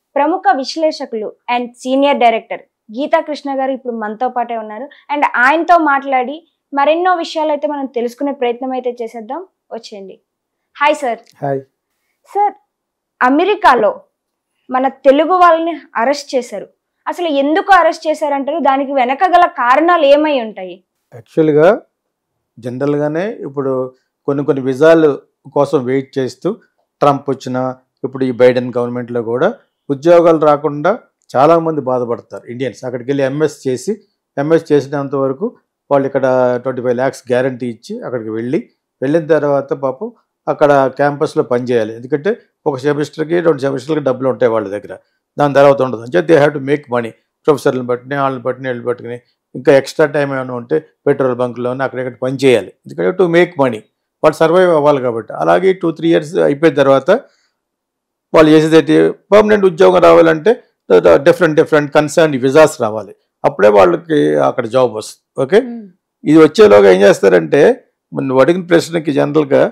ప్రముఖ విశ్లేషకులు and senior director Geetha Krishna garu ఇప్పుడు మనతో పాటే ఉన్నారు అండ్ ఆయనతో మాట్లాడి మరెన్నో విషయాలు అయితే మనం తెలుసుకునే ప్రయత్నం అయితే చేసేద్దాం వచ్చేయండి హాయ్ సార్ హాయ్ సార్ అమెరికాలో మన తెలుగు వాళ్ళని అరెస్ట్ చేశారు అసలు ఎందుకు అరెస్ట్ చేశారంటారు దానికి వెనక గల కారణాలు ఏమై ఉంటాయి యాక్చువల్గా జనరల్గానే ఇప్పుడు కొన్ని కొన్ని విజాలు కోసం వెయిట్ చేస్తూ ట్రంప్ వచ్చిన ఇప్పుడు ఈ బైడెన్ గవర్నమెంట్లో కూడా ఉద్యోగాలు రాకుండా చాలామంది బాధపడతారు ఇండియన్స్ అక్కడికి వెళ్ళి ఎంఎస్ చేసి ఎంఎస్ చేసినంత వరకు వాళ్ళు ఇక్కడ ట్వంటీ ఫైవ్ ల్యాక్స్ గ్యారంటీ ఇచ్చి అక్కడికి వెళ్ళి వెళ్ళిన తర్వాత పాపం అక్కడ క్యాంపస్లో పనిచేయాలి ఎందుకంటే ఒక సెమిస్టర్కి రెండు సెమిస్టర్లకి డబ్బులు ఉంటాయి వాళ్ళ దగ్గర దాని తర్వాత ఉండదు అంటే they have to make money ప్రొఫెసర్లను బట్టి వాళ్ళని బట్టి వీళ్ళు పట్టుకుని ఇంకా ఎక్స్ట్రా టైం ఏమైనా ఉంటే పెట్రోల్ బంక్లోనే అక్కడెక్కడ పని చేయాలి ఎందుకంటే టు మేక్ మనీ వాళ్ళు సర్వైవ్ అవ్వాలి కాబట్టి అలాగే టూ త్రీ ఇయర్స్ అయిపోయిన తర్వాత వాళ్ళు చేసేది పర్మనెంట్ ఉద్యోగం రావాలంటే డిఫరెంట్ డిఫరెంట్ కన్సర్న్ విజాస్ రావాలి అప్పుడే వాళ్ళకి అక్కడ జాబ్ వస్తుంది ఓకే ఇది వచ్చేలోగా ఏం చేస్తారంటే మన అడిగిన ప్రశ్నకి జనరల్గా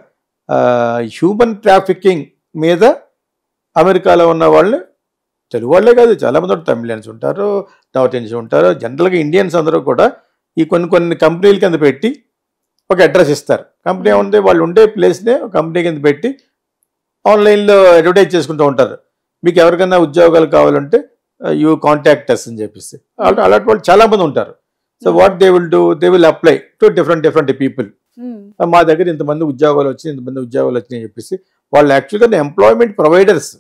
హ్యూమన్ ట్రాఫికింగ్ మీద అమెరికాలో ఉన్న వాళ్ళు తెలుగు వాళ్ళే కాదు చాలామంది ఉంటారు తమిళియన్స్ ఉంటారు నార్త్ ఇండియన్స్ ఉంటారు జనరల్గా ఇండియన్స్ అందరూ కూడా ఈ కొన్ని కొన్ని కంపెనీల కింద పెట్టి ఒక అడ్రస్ ఇస్తారు కంపెనీ ఉంది వాళ్ళు ఉండే ప్లేస్నే ఒక కంపెనీ కింద పెట్టి ఆన్లైన్లో అడ్వర్టైజ్ చేసుకుంటూ ఉంటారు మీకు ఎవరికైనా ఉద్యోగాలు కావాలంటే యూ కాంటాక్ట్ అస్ అని చెప్పేసి అలా- అలాంటి వాళ్ళు చాలామంది ఉంటారు so what they will do they will apply to different different people మా దగ్గర ఇంతమంది ఉద్యోగాలు వచ్చినాయి ఇంతమంది ఉద్యోగాలు వచ్చినాయి అని చెప్పేసి వాళ్ళు యాక్చువల్గా ఎంప్లాయ్మెంట్ ప్రొవైడర్స్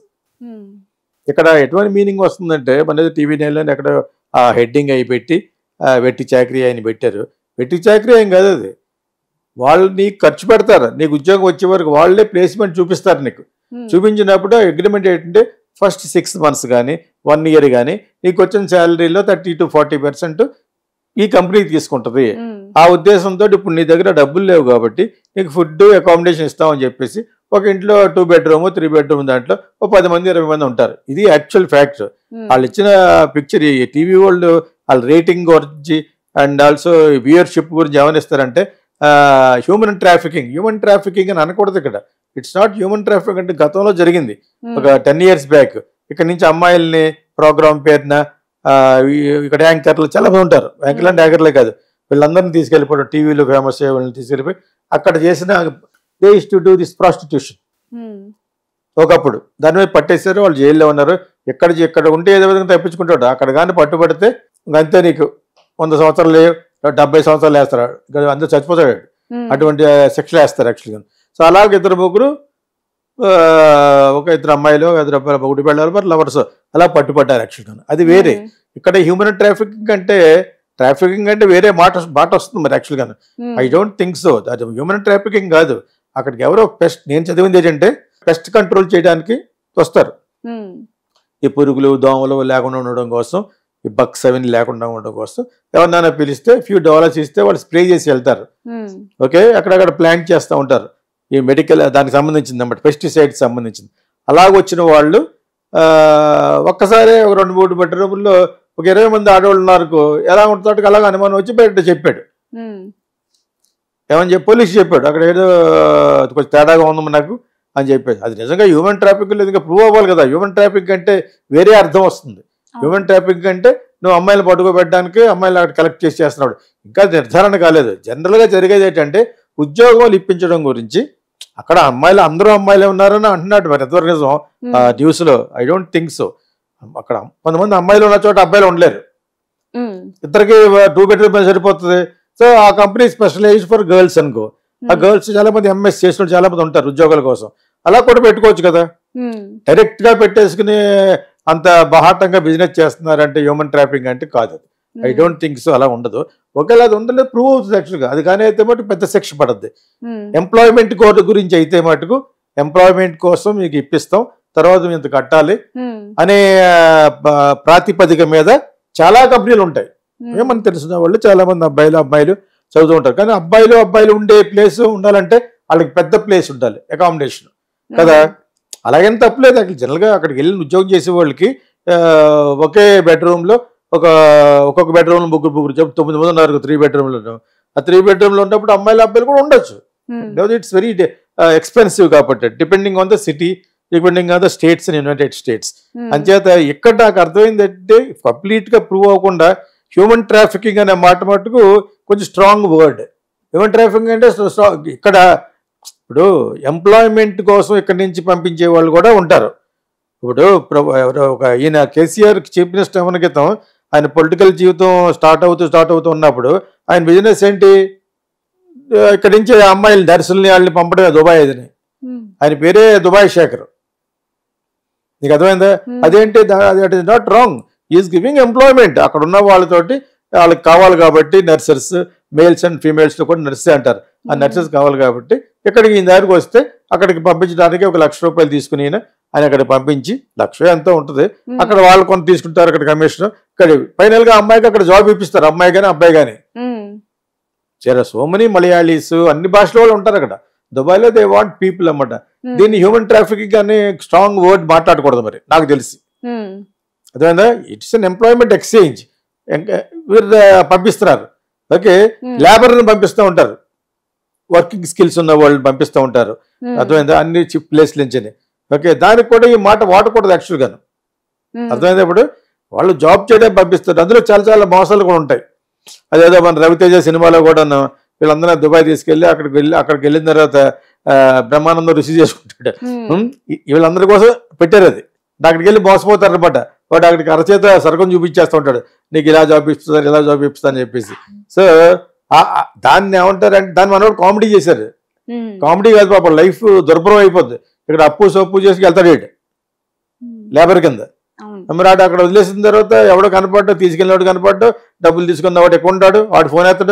ఇక్కడ ఎటువంటి మీనింగ్ వస్తుందంటే మన టీవీ నైన్లో ఎక్కడ ఆ హెడ్డింగ్ అయి పెట్టి ఆ, వెట్టి చాకరీ అని పెట్టారు వెట్టి చాకరీ ఏం కాదు అది వాళ్ళు నీకు ఖర్చు పెడతారు నీకు ఉద్యోగం వచ్చే వరకు వాళ్ళే ప్లేస్మెంట్ చూపిస్తారు నీకు చూపించినప్పుడు అగ్రిమెంట్ ఏంటంటే ఫస్ట్ సిక్స్ మంత్స్ కానీ వన్ ఇయర్ కానీ నీకు వచ్చిన శాలరీలో థర్టీ టు ఫార్టీ పర్సెంట్ ఈ కంపెనీ తీసుకుంటుంది ఆ ఉద్దేశంతో ఇప్పుడు నీ దగ్గర డబ్బులు లేవు కాబట్టి నీకు ఫుడ్ అకామిడేషన్ ఇస్తామని చెప్పేసి ఒక ఇంట్లో టూ బెడ్రూమ్ త్రీ బెడ్రూమ్ దాంట్లో ఒక పది మంది ఇరవై మంది ఉంటారు ఇది యాక్చువల్ ఫ్యాక్ట్ వాళ్ళు ఇచ్చిన పిక్చర్ ఈ టీవీ వాళ్ళు వాళ్ళ రేటింగ్ గురించి అండ్ ఆల్సో వ్యూయర్షిప్ గురించి ఏమనిస్తారంటే హ్యూమన్ ట్రాఫికింగ్ హ్యూమన్ ట్రాఫికింగ్ అని అనకూడదు ఇక్కడ ఇట్స్ నాట్ హ్యూమన్ ట్రాఫిక్ అంటే గతంలో జరిగింది ఒక టెన్ ఇయర్స్ బ్యాక్ ఇక్కడ నుంచి అమ్మాయిల్ని ప్రోగ్రామ్ పేరున ఆ, ఈ- ఇక్కడ యాంకర్లు చాలా మంది ఉంటారు యాంకర్లు అంటే యాంకర్లే కాదు వీళ్ళందరినీ తీసుకెళ్ళిపోవడం టీవీలో ఫేమస్ అయ్యే వాళ్ళని తీసుకెళ్ళిపోయి అక్కడ చేసిన they is to do this prostitution ఒకప్పుడు దాని మీద పట్టేశారు వాళ్ళు జైల్లో ఉన్నారు ఎక్కడ ఎక్కడ ఉంటే ఏదో విధంగా తప్పించుకుంటాడు అక్కడ కానీ పట్టుబడితే ఇంక అంతే నీకు వంద సంవత్సరాలు లేవు డెబ్బై సంవత్సరాలు వేస్తారు ఇంకా అందరూ చచ్చిపోతాడు అటువంటి శిక్షలు వేస్తారు యాక్చువల్గా సో అలాగే ఇద్దరు ముగ్గురు ఆ, ఒక ఇద్దరు అమ్మాయిలు ఒక ఇద్దరు అబ్బాయిలు ఒకటి పెళ్ళారు మరి లవర్స్ అలా పట్టుపడ్డారు యాక్చువల్గా అది వేరే ఇక్కడ హ్యూమన్ ట్రాఫికింగ్ అంటే ట్రాఫికింగ్ అంటే వేరే మాట మాట వస్తుంది మరి యాక్చువల్గా ఐ డోంట్ థింక్ సో అది హ్యూమన్ ట్రాఫికింగ్ కాదు అక్కడికి ఎవరో పెస్ట్ నేను చదివింది ఏంటంటే పెస్ట్ కంట్రోల్ చేయడానికి వస్తారు ఈ పురుగులు దోమలు లేకుండా ఉండడం కోసం ఈ బక్స్ అవన్నీ లేకుండా ఉండడం కోసం ఎవరినైనా పిలిస్తే ఫ్యూ డాలర్స్ ఇస్తే వాళ్ళు స్ప్రే చేసి వెళ్తారు ఓకే అక్కడక్కడ ప్లాంట్ చేస్తూ ఉంటారు ఈ మెడికల్ దానికి సంబంధించింది అన్నమాట పెస్టిసైడ్స్ సంబంధించింది అలాగ వచ్చిన వాళ్ళు ఆ, ఒక్కసారి ఒక రెండు మూడు బెడ్రూముల్లో ఒక ఇరవై మంది ఆడవాళ్ళు ఉన్నారు ఎలా ఉంటాడు అలాగ అనుమానం వచ్చి బయట చెప్పాడు ఏమని చెప్పి పోలీస్ చెప్పాడు అక్కడ ఏదో కొంచెం తేడాగా ఉంది నాకు అని చెప్పేసి అది నిజంగా హ్యూమన్ ట్రాఫిక్ లేదు ఇంకా ప్రూవ్ అవ్వాలి కదా హ్యూమన్ ట్రాఫిక్ అంటే వేరే అర్థం వస్తుంది హ్యూమన్ ట్రాఫిక్ అంటే నువ్వు అమ్మాయిలు పట్టుకోబెట్టడానికి అమ్మాయిలు అక్కడ కలెక్ట్ చేసి చేస్తున్నాడు ఇంకా నిర్ధారణ కాలేదు జనరల్గా జరిగేది ఏంటంటే ఉద్యోగాలు ఇప్పించడం గురించి అక్కడ అమ్మాయిలు అందరూ అమ్మాయిలే ఉన్నారని అంటున్నాడు మరి ఎంతవరకు నిజం ఆ న్యూస్లో ఐ డోంట్ థింక్ సో అక్కడ కొంతమంది అమ్మాయిలు ఉన్న చోట అబ్బాయిలు ఉండలేరు ఇద్దరికి టూ బెడ్రూమ్ సరిపోతుంది సో ఆ కంపెనీ స్పెషలైజ్ ఫర్ గర్ల్స్ అనుకో ఆ గర్ల్స్ చాలా మంది ఎంఎస్ చేసిన వాళ్ళు చాలా మంది ఉంటారు ఉద్యోగాల కోసం అలా కూడా పెట్టుకోవచ్చు కదా డైరెక్ట్ గా పెట్టేసుకుని అంత బహాటంగా బిజినెస్ చేస్తున్నారంటే హ్యూమన్ ట్రాఫింగ్ అంటే కాదు అది ఐ డోంట్ థింక్ సో అలా ఉండదు ఒకవేళ అది ఉండలేదు ప్రూవ్ అవుతుంది యాక్చువల్గా అది కానీ అయితే మటు పెద్ద శిక్ష పడద్ది ఎంప్లాయ్మెంట్ కోడ్ గురించి అయితే మటుకు ఎంప్లాయ్మెంట్ కోసం మీకు ఇప్పిస్తాం తర్వాత మీరు ఇంత కట్టాలి అనే ఆ, ప- ప్రాతిపదిక మీద చాలా కంపెనీలు ఉంటాయి ఏమని తెలిసిన వాళ్ళు చాలా మంది అబ్బాయిలు అబ్బాయిలు చదువుతూ ఉంటారు కానీ అబ్బాయిలు అబ్బాయిలు ఉండే ప్లేస్ ఉండాలంటే వాళ్ళకి పెద్ద ప్లేస్ ఉండాలి అకామిడేషన్ కదా అలాగేం తప్పలేదు అక్కడ జనరల్గా అక్కడికి వెళ్ళి ఉద్యోగం చేసే వాళ్ళకి ఆ, ఒకే బెడ్రూమ్లో ఒక ఒక్కొక్క బెడ్రూమ్లో ముగ్గురు ముగ్గురు చెప్పు తొమ్మిది మంది ఉన్నారు త్రీ బెడ్రూమ్లో ఆ త్రీ బెడ్రూమ్లో ఉన్నప్పుడు అమ్మాయిలు అబ్బాయిలు కూడా ఉండొచ్చు ఇట్స్ వెరీ ఎక్స్పెన్సివ్ కాబట్టి depending on the city depending on the states in United States um, అంచేత ఇక్కడ నాకు అర్థమైందంటే కంప్లీట్ గా ప్రూవ్ అవ్వకుండా హ్యూమన్ ట్రాఫికింగ్ అనే మాట మటుకు కొంచెం స్ట్రాంగ్ వర్డ్ హ్యూమన్ ట్రాఫికింగ్ అంటే so- so ఇక్కడ ఇప్పుడు ఎంప్లాయ్మెంట్ కోసం ఇక్కడి నుంచి పంపించే వాళ్ళు కూడా ఉంటారు ఇప్పుడు ప్ర- ఎవరో ఒక ఈయన కేసీఆర్ చీఫ్ మినిస్టర్ ఏమన్న క్రితం ఆయన పొలిటికల్ జీవితం స్టార్ట్ అవుతూ స్టార్ట్ అవుతూ ఉన్నప్పుడు ఆయన బిజినెస్ ఏంటి ఆ, ఇక్కడి నుంచి అమ్మాయిలు నర్సుల్ని వాళ్ళని పంపడమే దుబాయ్ అదని ఉమ్, ఆయన పేరే దుబాయ్ శేఖర్ నీకు అర్థమైందా ఉమ్, అదేంటి that is not wrong is giving employment అక్కడ ఉన్న వాళ్ళతోటి వాళ్ళకి కావాలి కాబట్టి నర్సెస్ మేల్స్ అండ్ ఫీమేల్స్ కూడా నర్సే అంటారు ఆ ఉమ్, నర్సెస్ కావాలి కాబట్టి ఇక్కడికి ఈ దారికి వస్తే అక్కడికి పంపించడానికి ఒక లక్ష రూపాయలు తీసుకుని ఈయన ఆయన అక్కడ పంపించి లక్ష ఎంతో ఉంటుంది ఉమ్, అక్కడ వాళ్ళు కొంత తీసుకుంటారు అక్కడ కమిషన్ ఇక్కడ ఫైనల్ గా అమ్మాయికి అక్కడ జాబ్ ఇప్పిస్తారు అమ్మాయి కానీ అబ్బాయి కానీ ఉమ్, చాలా సో మెనీ మలయాళీస్ అన్ని భాషల వాళ్ళు ఉంటారు అక్కడ దుబాయ్లో దే వాంట్ పీపుల్ అన్నమాట ఉమ్, దీన్ని హ్యూమన్ ట్రాఫికింగ్ అనే స్ట్రాంగ్ వర్డ్ మాట్లాడకూడదు మరి నాకు తెలిసి ఉమ్, అదేందా ఇట్స్ అన్ ఎంప్లాయ్మెంట్ ఎక్స్చేంజ్ వీరు పంపిస్తున్నారు ఓకే ఉమ్, లేబర్ని పంపిస్తూ ఉంటారు వర్కింగ్ స్కిల్స్ ఉన్న వాళ్ళు పంపిస్తూ ఉంటారు ఉమ్, అర్థమైందా అన్ని చిప్ ప్లేస్ నుంచి ఓకే దానికి కూడా ఈ మాట వాడకూడదు యాక్చువల్గాను ఉమ్, అర్థమైందా ఇప్పుడు వాళ్ళు జాబ్ చేయడానికి పంపిస్తారు అందులో చాలా చాలా మోసాలు కూడా ఉంటాయి అదేదో మన రవితేజ సినిమాలో కూడా వీళ్ళందరూ దుబాయ్ తీసుకెళ్ళి అక్కడికి వెళ్ళి అక్కడికి వెళ్ళిన తర్వాత ఆ, బ్రహ్మానందం రిసీవ్ చేసుకుంటాడు ఉమ్, ఉమ్, ఈ- వీళ్ళందరి కోసం పెట్టారు అది అక్కడికి వెళ్ళి మోసపోతారు అనమాట వాడు అక్కడికి అరచేత సరకం చూపించేస్తూ ఉంటాడు నీకు ఇలా జాబ్ ఇప్పిస్తారు ఇలా జాబ్ ఇప్పిస్తా అని చెప్పేసి సో ఆ- ఆ- దాన్ని ఏమంటారంటే దాన్ని మనోడు కామెడీ చేశారు ఉమ్, కామెడీ కాదు పాపం లైఫ్ దుర్భరం అయిపోద్ది ఇక్కడ అప్పు సొప్పు చేసి వెళ్తాడు వీడు ఉమ్, లేబర్ కింద అవును మరి ఆడు అక్కడ వదిలేసిన తర్వాత ఎవడో కనపడ్డా తీసుకెళ్ళినవాడు కనపడ్డా డబ్బులు తీసుకున్న వాడు ఎక్కువ ఉంటాడు వాడు ఫోన్ ఎత్తాడు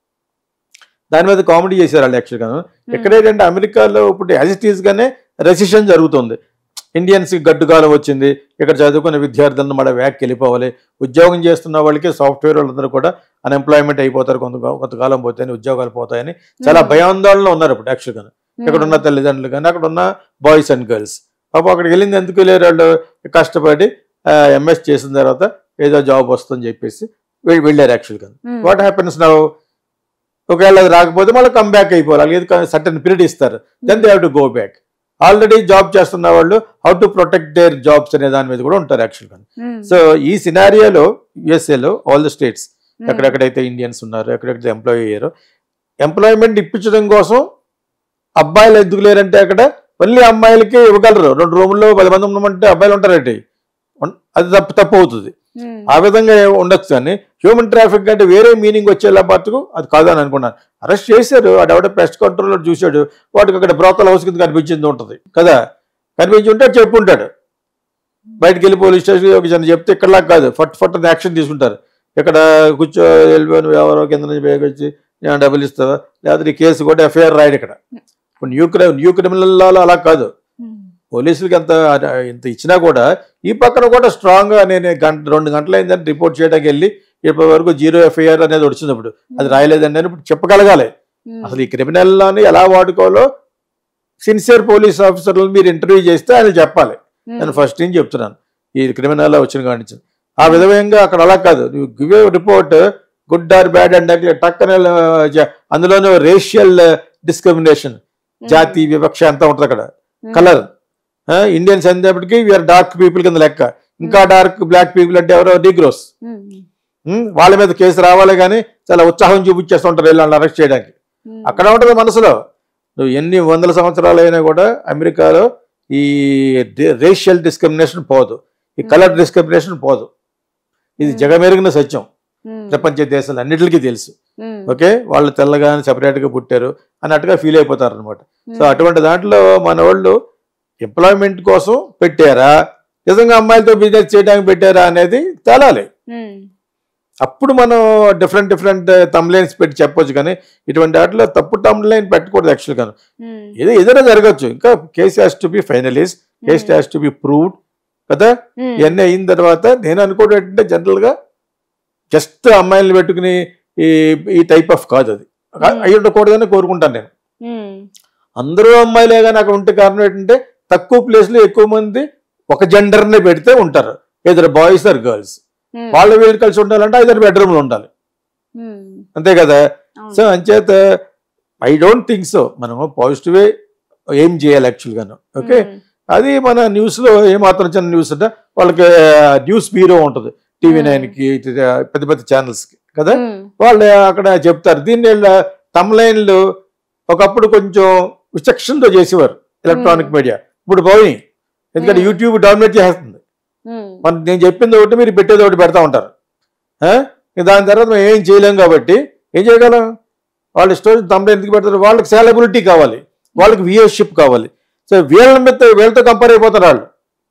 దాని మీద కామెడీ చేశారు వాళ్ళు యాక్చువల్గా ఇక్కడ ఏంటంటే అమెరికాలో ఇప్పుడు యాజ్ ఇట్ ఈస్ గానే రెసిషన్ జరుగుతుంది ఇండియన్స్ గడ్డుకాలం వచ్చింది ఇక్కడ చదువుకునే విద్యార్థులను మన వ్యాక్కి వెళ్ళిపోవాలి ఉద్యోగం చేస్తున్న వాళ్ళకి సాఫ్ట్వేర్ వాళ్ళందరూ కూడా అన్ఎంప్లాయ్మెంట్ అయిపోతారు కొంత కొంతకాలం పోతాయని ఉద్యోగాలు పోతాయని చాలా భయాందోళన ఉన్నారు ఇప్పుడు యాక్చువల్గా ఇక్కడ ఉన్న తల్లిదండ్రులు కానీ అక్కడ ఉన్న బాయ్స్ అండ్ గర్ల్స్ పాపం అక్కడికి వెళ్ళింది ఎందుకు వెళ్ళారు వాళ్ళు కష్టపడి ఎంఎస్ చేసిన తర్వాత ఏదో జాబ్ వస్తుందని చెప్పేసి వె- వెళ్ళారు యాక్చువల్గా వాట్ హ్యాపెన్స్ నవ్ ఒకవేళ అది రాకపోతే మళ్ళీ కమ్ బ్యాక్ అయిపోవాలి ఏది సర్టన్ పీరియడ్ ఇస్తారు then they have to go back already job చేస్తున్న వాళ్ళు how to protect their jobs అనే దాని మీద కూడా ఉంటారు యాక్చువల్గా సో ఈ సినారియోలో యుఎస్ఏలో ఆల్ ద స్టేట్స్ ఎక్కడెక్కడైతే ఇండియన్స్ ఉన్నారు ఎక్కడెక్కడ ఎంప్లాయీ అయ్యారో ఎంప్లాయ్మెంట్ ఇప్పించడం కోసం అబ్బాయిలు ఎందుకు లేరంటే అక్కడ ఓన్లీ అమ్మాయిలకి ఇవ్వగలరు రెండు రూముల్లో పది మంది ఉన్నామంటే అబ్బాయిలు ఉంటారండి ఉన్- అది తప్పు తప్పు అవుతుంది ఆ విధంగా ఏ- ఉండొచ్చు కానీ హ్యూమన్ ట్రాఫిక్ అంటే వేరే మీనింగ్ వచ్చేలా మటుకు అది కాదని అనుకున్నాను అరెస్ట్ చేశారు వాడు ఎవడో పెస్ట్ కంట్రోల్లో చూశాడు వాడికి అక్కడ బ్రోకల్ హౌస్ కింద కనిపించింది ఉంటుంది కదా కనిపించి ఉంటే చెప్పు ఉంటాడు బయటకు వెళ్ళి పోలీస్ స్టేషన్ ఒక జన చెప్తే ఇక్కడలా కాదు ఫట్ ఫట్ యాక్షన్ తీసుకుంటారు ఇక్కడ కూర్చో వెళ్ళిపోయి నువ్వు ఎవరో కింద నుంచి బయటకు వచ్చి నేను డబ్బులు ఇస్తావా లేకపోతే నీ కేసు కూడా ఎఫ్ఐఆర్ రాయడు ఇక్కడ ఇప్పుడు న్యూ క్రైమ్ న్యూ క్రిమినల్ లాలో అలా కాదు పోలీసులకి ఎంత ఇంత ఇచ్చినా కూడా ఈ పక్కన కూడా స్ట్రాంగ్ గా నేను గంట రెండు గంటలు అయిందని రిపోర్ట్ చేయడానికి వెళ్ళి ఇప్పటి వరకు జీరో ఎఫ్ఐఆర్ అనేది వచ్చినప్పుడు అది రాయలేదండి అని ఇప్పుడు చెప్పగలగాలి అసలు ఈ క్రిమినల్ లాని ఎలా వాడుకోవాలో సిన్సియర్ పోలీస్ ఆఫీసర్లను మీరు ఇంటర్వ్యూ చేస్తే ఆయన చెప్పాలి నేను ఫస్ట్ నుంచి చెప్తున్నాను ఈ క్రిమినల్ వచ్చిన కాడి నుంచి ఆ విధంగా అక్కడ అలా కాదు నువ్వు give report good or bad and టక్కన అందులోనూ రేషియల్ డిస్క్రిమినేషన్ జాతి వివక్ష అంతా ఉంటుంది అక్కడ కలర్ ఇండియన్స్ అనేటప్పటికి వీఆర్ డార్క్ పీపుల్ కింద లెక్క ఇంకా డార్క్ బ్లాక్ పీపుల్ అంటే ఎవరో డిగ్రోస్ వాళ్ళ మీద కేసు రావాలి కానీ చాలా ఉత్సాహం చూపించేస్తుంటారు వీళ్ళని అరెస్ట్ చేయడానికి అక్కడ ఉంటుంది మనసులో నువ్వు ఎన్ని వందల సంవత్సరాలు అయినా కూడా అమెరికాలో ఈ రేషియల్ డిస్క్రిమినేషన్ పోదు ఈ కలర్ డిస్క్రిమినేషన్ పోదు ఇది Hmm. జగమెరిగిన సత్యం ప్రపంచ దేశాలు అన్నిటికీ తెలుసు ఓకే వాళ్ళు తెల్లగానే సెపరేట్గా పుట్టారు అన్నట్టుగా ఫీల్ అయిపోతారు అనమాట సో అటువంటి దాంట్లో మన వాళ్ళు ఎంప్లాయ్మెంట్ కోసం పెట్టారా నిజంగా అమ్మాయిలతో బిజినెస్ చేయడానికి పెట్టారా అనేది తేలాలి అప్పుడు మనం డిఫరెంట్ డిఫరెంట్ తమ్లైన్స్ పెట్టి చెప్పొచ్చు కానీ ఇటువంటి వాటిలో తప్పు తమ్లైన్ పెట్టకూడదు యాక్చువల్గా ఏదో ఏదైనా జరగచ్చు ఇంకా case has to be finalize case has to be proved కదా ఇవన్నీ అయిన తర్వాత నేను అనుకోవడం ఏంటంటే జనరల్గా జస్ట్ అమ్మాయిలను పెట్టుకుని ఈ ఈ టైప్ ఆఫ్ కాదు అది Hmm. అయి ఉండకూడదని కోరుకుంటాను నేను అందరూ అమ్మాయిలే కానీ అక్కడ ఉంటే కారణం ఏంటంటే తక్కువ ప్లేస్లో ఎక్కువ మంది ఒక జెండర్ని పెడితే ఉంటారు ఇద్దరు బాయ్స్ ఆర్ గర్ల్స్ వాళ్ళు వీళ్ళు కలిసి ఉండాలంటే ఇద్దరు బెడ్రూమ్లో ఉండాలి అంతే కదా సో అంచేత ఐ డోంట్ థింక్ సో మనము పాజిటివే ఏం చేయాలి యాక్చువల్గాను ఓకే అది మన న్యూస్లో ఏమాత్రం చిన్న న్యూస్ అంటే వాళ్ళకి న్యూస్ బ్యూరో ఉంటుంది టీవీ Hmm. నైన్కి పెద్ద పెద్ద ఛానల్స్కి కదా ఉమ్, వాళ్ళు అక్కడ చెప్తారు దీన్ని తమ్లైన్లు ఒకప్పుడు కొంచెం విచక్షణతో చేసేవారు ఎలక్ట్రానిక్ మీడియా ఇప్పుడు పోయి ఎందుకంటే Hmm. యూట్యూబ్ డామినేట్ చేస్తుంది ఉమ్, మన నేను చెప్పింది ఒకటి మీరు పెట్టేది ఒకటి పెడతా ఉంటారు ఆ? ఇక దాని తర్వాత మేము ఏం చేయలేం కాబట్టి ఏం చేయగలం వాళ్ళ స్టోరీ తమ్ముడు ఎందుకు పెడతారు వాళ్ళకి సాలబిలిటీ కావాలి వాళ్ళకి వ్యూయర్షిప్ కావాలి సో వీళ్ళ మీద వీళ్ళతో కంపేర్ అయిపోతారు వాళ్ళు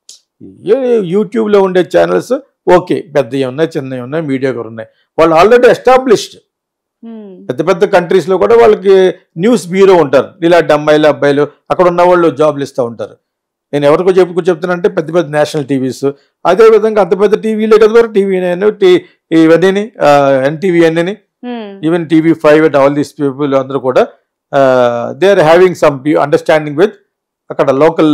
ఏ- యూట్యూబ్లో ఉండే ఛానల్స్ ఓకే పెద్దవి ఉన్నాయి చిన్నవి ఉన్నాయి మీడియా ఉన్నాయి వాళ్ళు ఆల్రెడీ ఎస్టాబ్లిష్డ్ ఉమ్, పెద్ద పెద్ద కంట్రీస్లో కూడా వాళ్ళకి న్యూస్ బ్యూరో ఉంటారు ఇలాంటి అమ్మాయిలు అబ్బాయిలు అక్కడ ఉన్న వాళ్ళు జాబ్లు ఇస్తూ ఉంటారు నేను ఎవరికో చెప్పుకు చెప్తానంటే పెద్ద పెద్ద నేషనల్ టీవీస్ అదేవిధంగా అంత పెద్ద టీవీలే కదా టీవీ నేను టీ ఇవన్నీ ఎన్టీవీ అన్నీ um, even TV five and all these people అందరూ కూడా they are having some understanding with అక్కడ లోకల్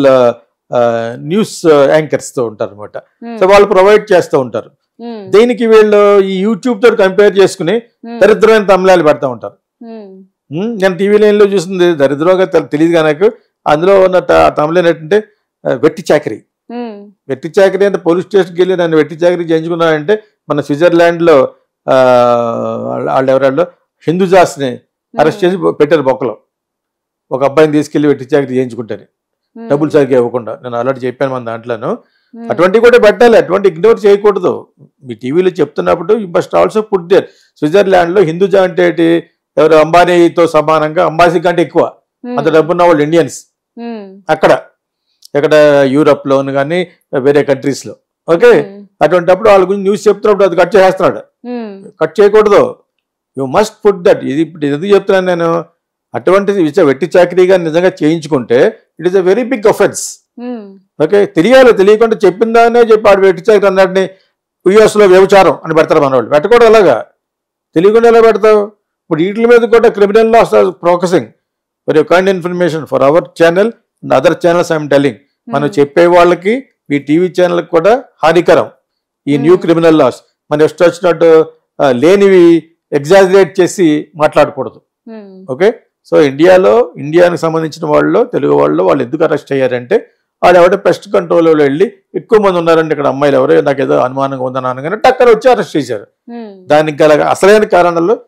న్యూస్ యాంకర్స్తో ఉంటారు అనమాట ఉమ్, సో వాళ్ళు ప్రొవైడ్ చేస్తూ ఉంటారు ఉమ్, దీనికి వీళ్ళు ఈ యూట్యూబ్ తోటి కంపేర్ చేసుకుని ఉమ్, దరిద్రమైన తమిళాలు పెడతా ఉంటారు ఉమ్, ఉమ్, నేను టీవీ లైన్లో చూసింది దరిద్రంగా తెలి- తెలియదుగా నాకు అందులో ఉన్న త- తమిళ ఏంటంటే ఆ, వెట్టి చాకరీ ఉమ్, వెట్టి చాకరీ అంటే పోలీస్ స్టేషన్కి వెళ్ళి నన్ను వెట్టి చాకరీ చేయించుకున్నానంటే మన స్విట్జర్లాండ్లో ఆ, వాళ్ళ- వాళ్ళు ఎవరాళ్ళు హిందూజాస్ని అరెస్ట్ చేసి పెట్టారు బొక్కలో ఒక అబ్బాయిని తీసుకెళ్లి వెట్టి చాకరీ చేయించుకుంటారు ఉమ్, డబ్బులు సరిగ్గా ఇవ్వకుండా నేను ఆల్రెడీ చెప్పాను మన దాంట్లోను ఉమ్, అటువంటి కూడా పెట్టాలి అటువంటి ఇగ్నోర్ చేయకూడదు మీ టీవీలో చెప్తున్నప్పుడు you must also put there స్విట్జర్లాండ్లో హిందూజా అంటే ఏంటి ఎవరు అంబానీతో సమానంగా అంబాసీ కంటే ఎక్కువ ఉమ్, అంత డబ్బున్న వాళ్ళు ఇండియన్స్ ఉమ్, అక్కడ ఇక్కడ యూరప్లోను కానీ వేరే కంట్రీస్లో ఓకే ఉమ్, అటువంటిప్పుడు వాళ్ళ గురించి న్యూస్ చెప్తున్నప్పుడు అది కట్ చేసేస్తున్నాడు ఉమ్, కట్ చేయకూడదు యు మస్ట్ పుట్ దట్ ఇది ఇప్పుడు ఎందుకు చెప్తున్నాను నేను అటువంటిది విచ వెట్టి చాకరీగా నిజంగా చేయించుకుంటే it is a very big offence um, okay తెలియాలి తెలియకుండా చెప్పిందానే చెప్పి ఆడు వెట్టి చాకరీ అన్నట్టుని యుఎస్లో వ్యభిచారం అని పెడతారు మన వాళ్ళు పెట్టకూడదు అలాగా తెలియకుండా ఎలా పెడతావు ఇప్పుడు వీటి మీద కూడా criminal laws are focusing very kind information for our channel and other channels I'm telling మనం ఉమ్, చెప్పే వాళ్ళకి ఈ టీవీ ఛానల్కి కూడా హానికరం ఈ న్యూ Hmm. క్రిమినల్ లాస్ మన ఇష్టం వచ్చినట్టు ఆ, లేనివి ఎగ్జాజరేట్ చేసి మాట్లాడకూడదు ఉమ్, ఓకే సో ఇండియాలో ఇండియానికి సంబంధించిన వాళ్ళు తెలుగు వాళ్ళు వాళ్ళు ఎందుకు అరెస్ట్ అయ్యారంటే వాళ్ళు ఎవడో పెస్ట్ కంట్రోల్లో వెళ్ళి ఎక్కువ మంది ఉన్నారంటే ఇక్కడ అమ్మాయిలు ఎవరో నాకు ఏదో అనుమానంగా ఉందని అనగానే టక్కన వచ్చి అరెస్ట్ చేశారు ఉమ్, దానికి గల అసలైన కారణాలు